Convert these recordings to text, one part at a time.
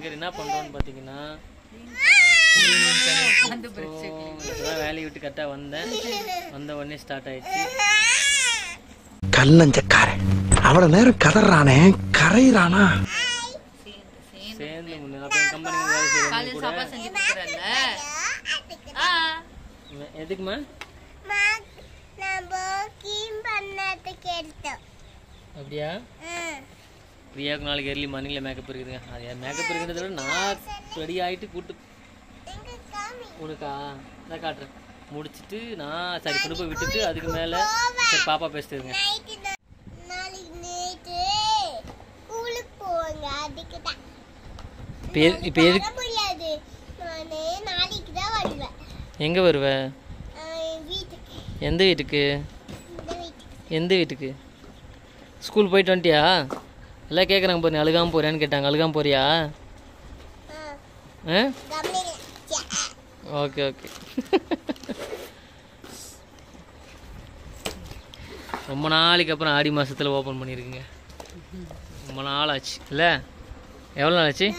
இங்கே என்ன பண்ணுறோன்னு பார்த்தீங்கன்னா அந்த பிரச்சனை இப்போதான் வேலையை விட்டு கரெக்டாக வந்தேன் வந்த உடனே ஸ்டார்ட் ஆயிடுச்சு கல்லஞ்சக்காரன் அவ்வளவு நேரம் கதறானே கரையிறானா சேர்ந்து முன்னே அப்போ என் கம்பெனிக்கு வேலை செய்யறவங்க காலையில் கூட சாப்பாடு செஞ்சு கொடுக்குறல்ல ஆ எதுக்குமா அப்படியா பிரியாவுக்கு நாளைக்கு early மார்னிங்கில் மேக்கப் இருக்குதுங்க அது மேக்கப் இருக்கிறத விட நான் ரெடி ஆகிட்டு கூட்டு உனக்கா நான் காட்டுறேன் முடிச்சிட்டு நான் சரி கொண்டு போய் விட்டுட்டு அதுக்கு மேலே சரி பாப்பா பேசிட்டுருங்க நாளைக்கு நேற்று ஸ்கூலுக்கு போவாங்க அதுக்கு தான் இப்போ எது இப்போ எதுக்கு வர முடியாது நான் நாளைக்கு தான் வருவேன் எங்கே வருவ ஆஹ் என் வீட்டுக்கு எந்த வீட்டுக்கு இந்த வீட்டுக்கு எந்த வீட்டுக்கு ஸ்கூல் போயிட்டு வந்துட்டியா எல்லாம் கேட்குறாங்க பாரு நீ அழுகாமல் போறியான்னு கேட்டாங்க அழுகாமல் போறியா ஆ ஆ கம்மிங்க ஓகே ஓகே ரொம்ப நாளைக்கு அப்புறம் ஆடி மாசத்துல ஓப்பன் பண்ணியிருக்குங்க ரொம்ப நாள் ஆச்சு இல்லை எவ்வளோ நாள் ஆச்சு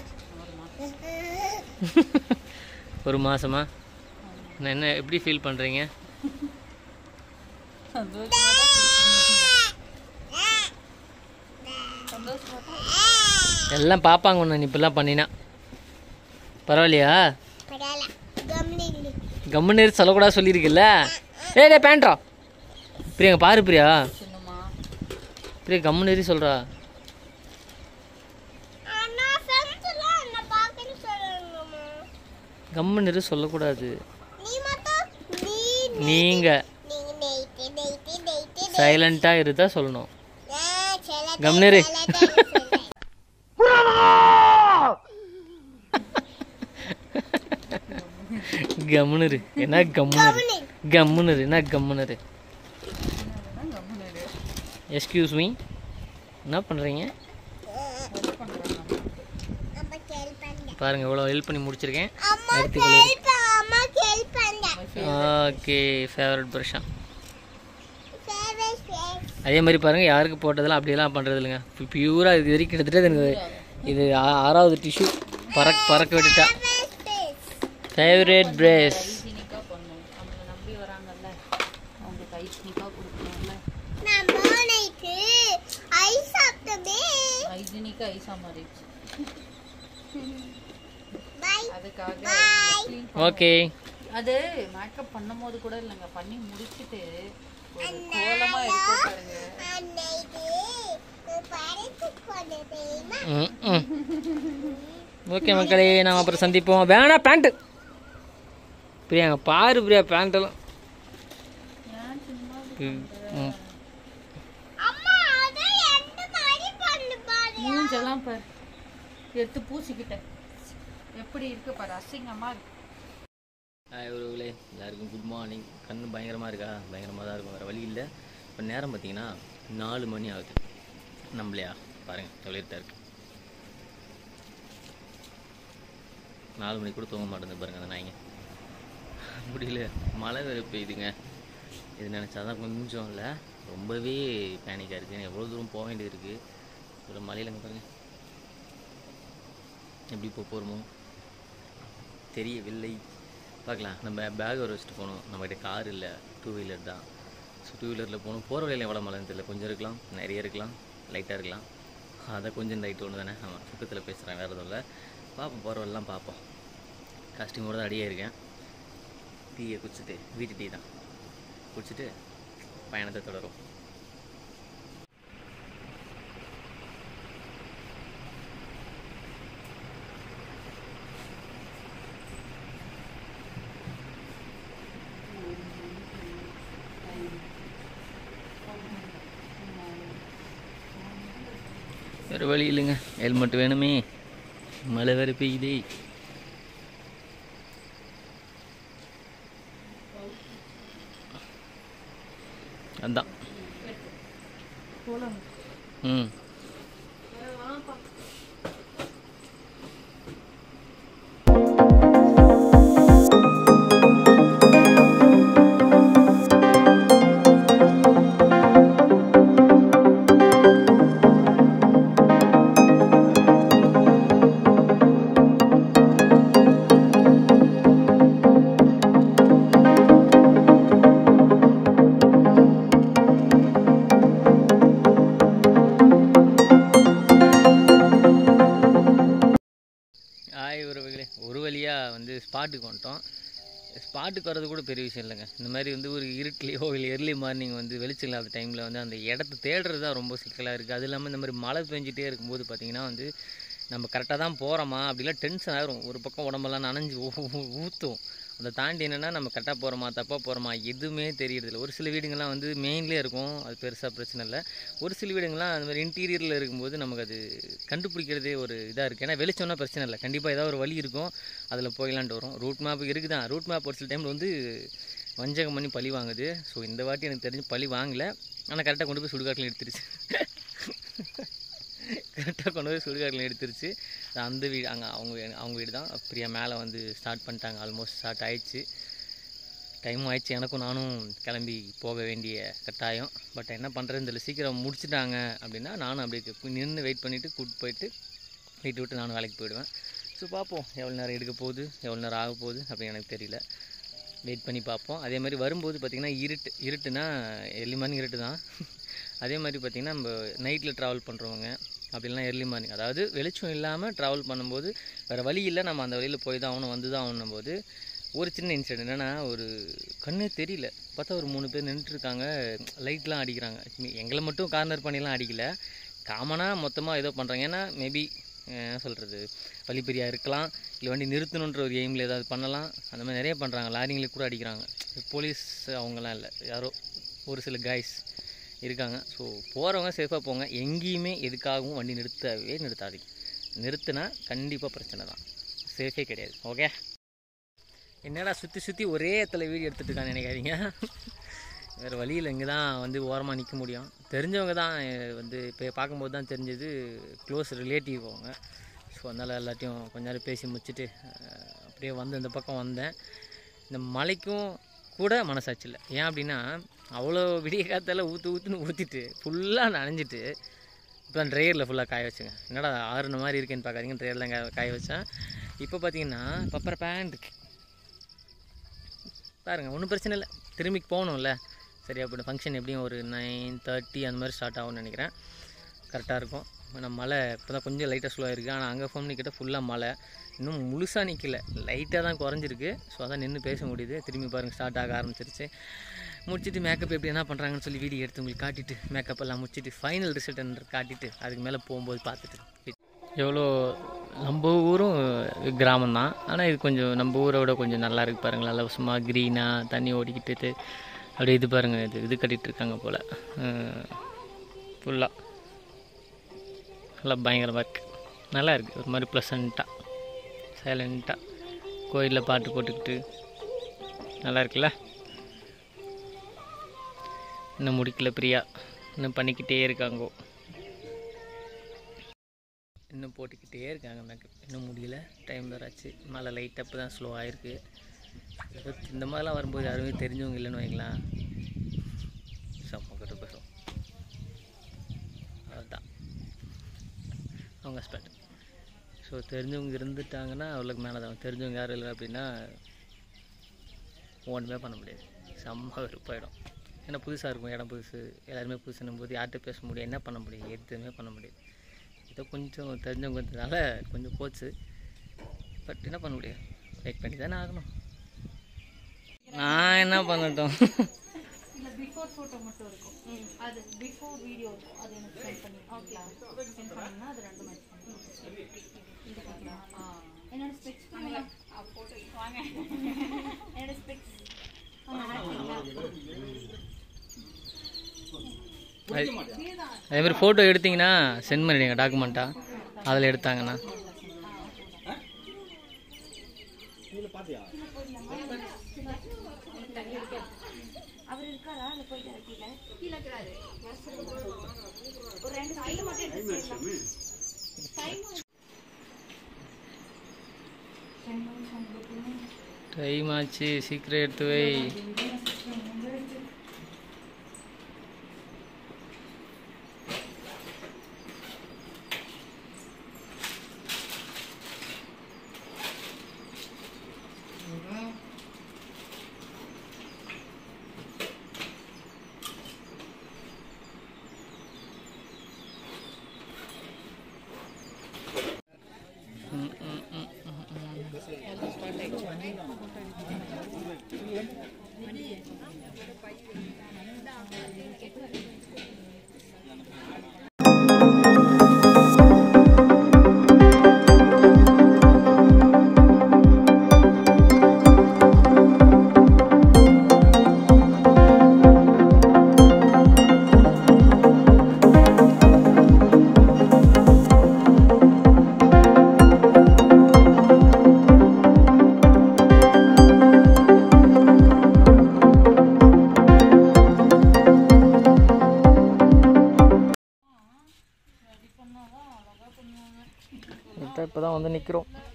ஒரு மாசமா நான் என்ன எப்படி ஃபீல் பண்ணுறீங்க எல்லாம் பார்ப்பாங்க ஒன்று நீ இப்படிலாம் பண்ணினா பரவாயில்லையா பரவாயில்ல கம்மிங்க கம்முன்னு இரு, சொல்லக்கூடாது சொல்லியிருக்குல்ல ஏய் டே பேண்ட்ரா பிரியாங்க பாரு பிரியா சின்னம்மா பிரியா கம்முன்னு இரு சொல்கிறா அண்ணா ஃப்ரெண்ட்ஸ்லாம் என்ன பார்க்கன்னு சொல்லுங்கம்மா கம்முன்னு இரு சொல்லக்கூடாது நீ மட்டும் நீ நீங்கள் நீங்க நைட்டு நைட்டு நைட்டு சைலண்ட்டாக இருந்தா சொல்லணும் நான் சில கம்முனு இரு. கம்முன்னு இரு என்ன கம்முன்னு இரு கம்முன்னு இரு என்ன கம்முன்னு இரு எஸ்கியூஸ் மீ என்ன பண்ணுறீங்க அம்மா கேள் பண்ண பாருங்கள் இவ்வளோ ஹெல்ப் பண்ணி முடிச்சிருக்கேன் அம்மா அடுத்து கேள் பண்ண அம்மா கேள் பண்ண ஓகே ஃபேவரட் ப்ரஷ்ஷா ஃபேவரட் ஃபேவரட் அதே மாதிரி பாருங்கள் யாருக்கு போட்டதெல்லாம் அப்படியெல்லாம் பண்ணுறது இல்லைங்க பியூராக இது வரைக்கும் கிட்டத்தட்ட எனக்கு இது ஆ- ஆறாவது டிஷ்யூ பறக்க பறக்க விட்டுட்டா ஃபேவரட் பிரேஸ் ஹைஜீனிக்காக பண்ணணும் நம்மளை நம்பி வராங்கல்ல அவங்களுக்கு ஹைஜீனிக்காக கொடுக்கணும்ல நம்ம நைட்டு ஐஸ் சாப்பிட்டோமே ஹைஜீனிக்காக ஐஸாக மாறிடுச்சு பை அதுக்காக Bye. clean ஓகே அது மேக்கப் பண்ணும்போது கூட இல்லைங்க பண்ணி முடிச்சிட்டு ஒரு கோலமா இருக்கும் பாருங்க அன்னைக்கு படத்துக்கு போன தெரியுமா ம் ம் ஓகே மக்களே நாம் அப்புறம் சந்திப்போம் வேணா பேண்ட்டு பிரியாங்க பாரு பிரியா பேண்ட்டெல்லாம் ம், ம். அம்மா அதை எந்த மாதிரி பண்ணு பாரு மூஞ்செல்லாம் பாரு எடுத்து பூசிக்கிட்டேன் எப்படி இருக்கு பாரு அசிங்கமா இருக்கு ஹாய் உறவுகளே எல்லாருக்கும் குட் மார்னிங் கண்ணு பயங்கரமாக இருக்கா பயங்கரமாக தான் இருக்கும் வேறு வழி இல்லை இப்போ நேரம் பார்த்தீங்கன்னா நாலு மணி ஆகுது நம்மளையா பாருங்கள் எவ்வளோ இருட்டா இருக்கு நாலு மணி கூட தூங்க மாட்டேங்குது பாருங்க அந்த நாய்ங்க முடியல மழை வேறு பெய்யுதுங்க இது நினச்சா தான் கொஞ்சம் இல்லை ரொம்பவே பேனிக்காக இருக்குது எவ்வளோ தூரம் போக வேண்டியது இருக்குது ஒரு மலையிலங்க பாருங்க எப்படி போக போகிறோமோ தெரியவில்லை பார்க்கலாம் நம்ம பேக் ஒரு வச்சுட்டு போகணும் நம்மகிட்ட கார் இல்லை டூ வீலர் தான் ஸோ டூ வீலரில் போகணும் போகிற வழியில் எவ்வளோ மழைன்னு தெரியல கொஞ்சம் இருக்கலாம் நிறைய இருக்கலாம் லைட்டாக இருக்கலாம் அதை கொஞ்சம் லைட் ஒன்று தானே ஆமாம் பக்கத்தில் பேசுகிறேன் வேறு எதுவும் இல்லை பார்ப்போம் போகிற வழிலாம் பார்ப்போம் காஸ்டியூமோட தான் அடியே இருக்கேன் டீயை குடிச்சிட்டு வீட்டு டீ தான் குடிச்சிட்டு பயணத்தை தொடரும் வேறு வழி இல்லைங்க ஹெல்மெட் வேணுமே மழை வேறு பெய்யுதே அதான் ம் ஸ்பாட்டுக்கு வந்துட்டோம் ஸ்பாட்டுக்கு வர்றது கூட பெரிய விஷயம் இல்லைங்க இந்த மாதிரி வந்து ஒரு இருட்டுலையோ இல்லை early மார்னிங் வந்து வெளிச்சம் இல்லாத டைமில் வந்து அந்த இடத்த தேடுறது தான் ரொம்ப சிக்கலாக இருக்குது அது இல்லாமல் இந்த மாதிரி மழை பெஞ்சிட்டே இருக்கும்போது பார்த்திங்கன்னா வந்து நம்ம கரெக்டாக தான் போகிறோமா அப்படிலாம் டென்ஷன் ஆயிரும் ஒரு பக்கம் உடம்பெல்லாம் நனைஞ்சு ஊற்றும் அதை தாண்டி என்னென்னா நம்ம கரெக்டாக போகிறோமா தப்பாக போகிறோமா எதுவுமே தெரியறதில்ல ஒரு சில வீடுங்கள்லாம் வந்து மெயின்லேயே இருக்கும் அது பெருசாக பிரச்சனை இல்லை ஒரு சில வீடுங்கள்லாம் அந்த மாதிரி இன்டீரியரில் இருக்கும்போது நமக்கு அது கண்டுபிடிக்கிறதே ஒரு இதாக இருக்குது ஏன்னா வெளிச்சம்னா பிரச்சனை இல்லை கண்டிப்பாக ஏதாவது ஒரு வழி இருக்கும் அதில் போயிடலான்ட்டு வரும் ரூட் மேப் இருக்குது தான் ரூட் மேப் ஒரு சில டைமில் வந்து வஞ்சகம் பண்ணி பழி வாங்குது ஸோ இந்த வாட்டி எனக்கு தெரிஞ்சு பழி வாங்கலை ஆனால் கரெக்டாக கொண்டு போய் சுடுகாட்டில் எடுத்துருச்சு கரெக்டாக கொண்டு போய் சுடுகாட்டில் எடுத்துருச்சு அந்த வீடு அங்கே அவங்க அவங்க வீடு தான் பிரியா மேலே வந்து ஸ்டார்ட் பண்ணிட்டாங்க ஆல்மோஸ்ட் ஸ்டார்ட் ஆயிடுச்சு டைமும் ஆயிடுச்சு எனக்கும் நானும் கிளம்பி போக வேண்டிய கட்டாயம் பட் என்ன பண்ணுறதுன்னு தெரியல சீக்கிரம் முடிச்சிட்டாங்க அப்படின்னா நானும் அப்படியே நின்று வெயிட் பண்ணிவிட்டு கூப்பிட்டு போயிட்டு வீட்டு விட்டு நானும் வேலைக்கு போயிடுவேன் ஸோ பார்ப்போம் எவ்வளோ நேரம் எடுக்க போகுது எவ்வளோ நேரம் ஆக போகுது அப்படின்னு எனக்கு தெரியல வெயிட் பண்ணி பார்ப்போம் அதே மாதிரி வரும்போது பார்த்திங்கன்னா இருட்டு இருட்டுனா எர்லி மார்னிங் இருட்டு தான் அதே மாதிரி பார்த்திங்கன்னா நம்ம நைட்டில் ட்ராவல் பண்ணுறவங்க அப்படிலாம் early மார்னிங் அதாவது வெளிச்சம் இல்லாமல் ட்ராவல் பண்ணும்போது வேறு வழி இல்லை நம்ம அந்த வழியில் போய் தான் ஆகணும் வந்து தான் ஆகணும் போது ஒரு சின்ன இன்சிடென்ட் என்னென்னா ஒரு கண்ணே தெரியல பார்த்தா ஒரு மூணு பேர் நின்றுட்டுருக்காங்க லைட்லாம் அடிக்கிறாங்க எங்களை மட்டும் கார்னர் பண்ணிலாம் அடிக்கல காமனாக மொத்தமாக ஏதோ பண்ணுறாங்க ஏன்னா மேபி என்ன சொல்கிறது வழிப்பெரியா இருக்கலாம் இல்லை வண்டி நிறுத்தணுன்ற ஒரு எய்மில் ஏதாவது பண்ணலாம் அந்த மாதிரி நிறைய பண்ணுறாங்க லாரிங்களுக்கு கூட அடிக்கிறாங்க போலீஸ் அவங்களாம் இல்லை யாரோ ஒரு சில காய்ஸ் இருக்காங்க ஸோ போகிறவங்க சேஃபாக போங்க எங்கேயுமே எதுக்காகவும் வண்டி நிறுத்தவே நிறுத்தாதீங்க நிறுத்தினா கண்டிப்பாக பிரச்சனை தான் சேஃபே கிடையாது ஓகே என்னடா சுற்றி சுற்றி ஒரே இடத்துல வீடியோ எடுத்துட்டு இருக்கான்னு நினைக்காதீங்க வேறு வழியில் இங்கே தான் வந்து ஓரமாக நிற்க முடியும் தெரிஞ்சவங்க தான் அஹ், வந்து இப்போ பார்க்கும்போது தான் தெரிஞ்சது க்ளோஸ் ரிலேட்டிவ் அவங்க ஸோ அதனால் எல்லாத்தையும் கொஞ்ச நேரம் பேசி முடிச்சுட்டு அஹ், அப்படியே வந்து இந்த பக்கம் வந்தேன் இந்த மலைக்கும் கூட மனசாட்சி இல்லை ஏன் அப்படின்னா அவ்வளோ விடிய காத்தால ஊற்று ஊற்றுன்னு ஊற்றிட்டு ஃபுல்லாக நனைஞ்சிட்டு இப்போ ட்ரையரில் ஃபுல்லாக காய வச்சுங்க என்னடா ஆறுன மாதிரி இருக்கேன்னு பார்க்காதீங்க ட்ரையரில் காய காய வச்சேன் இப்போ பார்த்தீங்கன்னா பப்பர் பேண்ட் இருக்கு பாருங்கள் ஒன்றும் பிரச்சனை இல்லை திரும்பி போகணும்ல சரி அப்படி ஃபங்க்ஷன் எப்படியும் ஒரு நைன் தேர்ட்டி அந்த மாதிரி ஸ்டார்ட் ஆகும்னு நினைக்கிறேன் கரெக்டாக இருக்கும் நம்ம மழை இப்போ தான் கொஞ்சம் லைட்டாக ஸ்லோவாக இருக்குது ஆனால் அங்கே ஃபோன் நிற்கிட்ட ஃபுல்லாக மழை இன்னும் முழுசாக நிற்கல லைட்டாக தான் குறைஞ்சிருக்கு ஸோ அதான் நின்று பேச முடியுது திரும்பி பாருங்கள் ஸ்டார்ட் ஆக ஆரம்பிச்சிருச்சு முடிச்சுட்டு மேக்கப் எப்படி என்ன பண்ணுறாங்கன்னு சொல்லி வீடியோ எடுத்து உங்களுக்கு காட்டிட்டு மேக்கப் எல்லாம் முடிச்சுட்டு ஃபைனல் ரிசல்ட் காட்டிட்டு அதுக்கு மேலே போகும்போது பார்த்துட்டு எவ்வளோ நம்ம ஊரும் கிராமம் தான் ஆனால் இது கொஞ்சம் நம்ம ஊரை விட கொஞ்சம் நல்லா இருக்கு பாருங்களேன் நல்லா சும்மா க்ரீனாக தண்ணி ஓடிக்கிட்டு அப்படியே இது பாருங்கள் இது இது கட்டிகிட்டு இருக்காங்க போல் ஃபுல்லாக நல்லா பயங்கரமாக இருக்குது நல்லா இருக்குது ஒரு மாதிரி ப்ளசண்ட்டாக சைலண்ட்டாக கோயிலில் பாட்டு போட்டுக்கிட்டு நல்லா இருக்குல்ல இன்னும் முடிக்கல பிரியா இன்னும் பண்ணிக்கிட்டே இருக்காங்கோ இன்னும் போட்டுக்கிட்டே இருக்காங்க மேக்கப் இன்னும் முடியல டைம் வேறு ஆச்சு மழை லைட் அப்போ தான் ஸ்லோ ஆகிருக்கு ஏதோ இந்த மாதிரிலாம் வரும்போது யாருமே தெரிஞ்சவங்க இல்லைன்னு வைங்களேன் செம்ம கிட்ட பேசும் அதுதான் அவங்க ஹஸ்பண்ட் ஸோ தெரிஞ்சவங்க இருந்துட்டாங்கன்னா அவளுக்கு மேலே தான் தெரிஞ்சவங்க யாரும் இல்லை அப்படின்னா ஒன்றுமே பண்ண முடியாது செம்ம வெறுப்பாயிடும் ஏன்னா புதுசாக இருக்கும் இடம் புதுசு எல்லாருமே புதுசுன்னும் போது யார்கிட்ட பேச முடியும் என்ன பண்ண முடியும் எதுவுமே பண்ண முடியாது ஏதோ கொஞ்சம் தெரிஞ்சவங்க இருந்ததுனால கொஞ்சம் போச்சு பட் என்ன பண்ண முடியும் வெயிட் பண்ணி தானே ஆகணும் நான் என்ன பண்ணட்டும் இல்ல பிஃபோர் போட்டோ மட்டும் இருக்கும் அது பிஃபோர் வீடியோ இருக்கும் அது எனக்கு சென்ட் பண்ணி ஓகே சென்ட் பண்ணீங்கன்னா அது ரெண்டு மேட்ச் பண்ணுங்க இது பார்க்கலாம் ஆ என்னோட ஸ்பெக்ஸ் பண்ணுங்க போட்டோ வாங்க என்னோட ஸ்பெக்ஸ் அதே மாதிரி ஃபோட்டோ எடுத்தீங்கன்னா சென்ட் பண்ணிடுங்க டாக்குமெண்ட்டாக அதில் எடுத்தாங்கண்ணா அவர் இருக்காரா இல்ல போயிட்டு கீழே கீழே இருக்கிறாரு ஒரு ரெண்டு ஸ்டைல் மட்டும் எடுத்து போயிடலாம் டைம் ஆச்சு சீக்கிரம் எடுத்து வை ம், ம், ம், ம், ம். கரெக்டாக இப்போ தான் வந்து நிற்கிறோம்